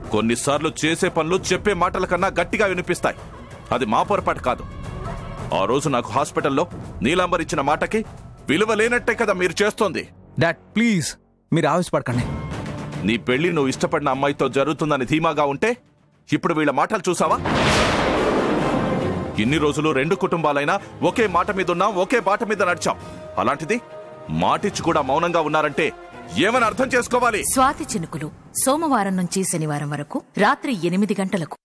కొన్నిసార్లు చేసే పనులు చెప్పే మాటల కన్నా గట్టిగా వినిపిస్తాయి అది మా పొరపాటు కాదు ఆ రోజు నాకు హాస్పిటల్లో నీలాంబర్ ఇచ్చిన మాటకి విలువ లేనట్టే కదా మీరు చేస్తోంది డాడ్ ప్లీజ్ మీరు ఆవేశపడకండి నీ పెళ్లి నువ్వు ఇష్టపడిన అమ్మాయితో జరుగుతుందని ధీమాగా ఉంటే ఇప్పుడు వీళ్ళ మాటలు చూసావా ఇన్ని రోజులు రెండు కుటుంబాలైనా ఒకే మాట మీద ఉన్నాం ఒకే బాట మీద నడిచాం అలాంటిది మాటిచ్చి కూడా మౌనంగా ఉన్నారంటే ఏమని అర్థం చేసుకోవాలి స్వాతి చినుకులు సోమవారం నుంచి శనివారం వరకు రాత్రి ఎనిమిది గంటలకు